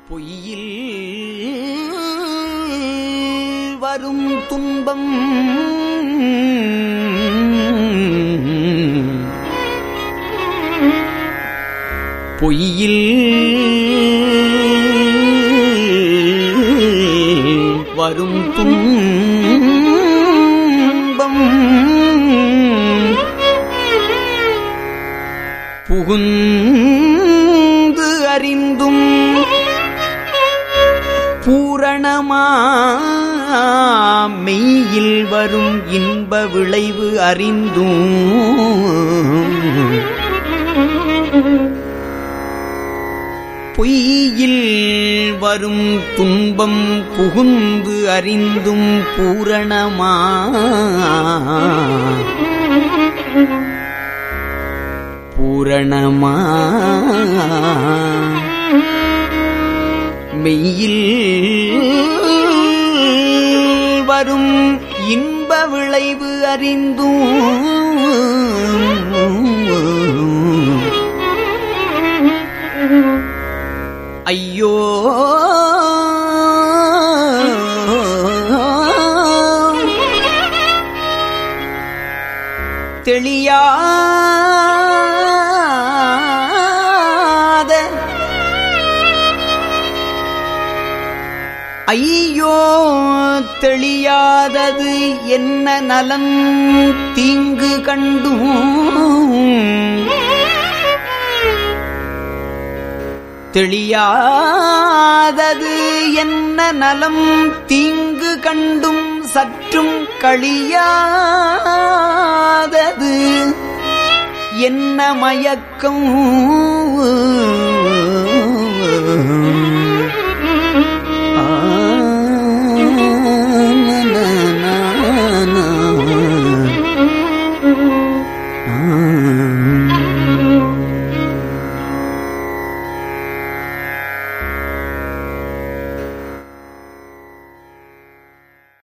பொய்யில் வரும் துன்பம் பொய்யில் வரும் துன்பம் புகுந்து அறிந்தும் பூரணமா மெய்யில் வரும் இன்ப விளைவு அறிந்தும் பொய்யில் வரும் துன்பம் புகுந்து அறிந்தும் பூரணமா பூரணமா மெய்யில் வரும் இன்ப விளைவு அறிந்தும் ஐயோ தெளியாத ஐயோ தெளியாதது என்ன நலன் தீங்கு கண்டும் தெளியாதது என்ன நலம் தீங்கு கண்டும் சற்றும் கழியாதது என்ன மயக்கம்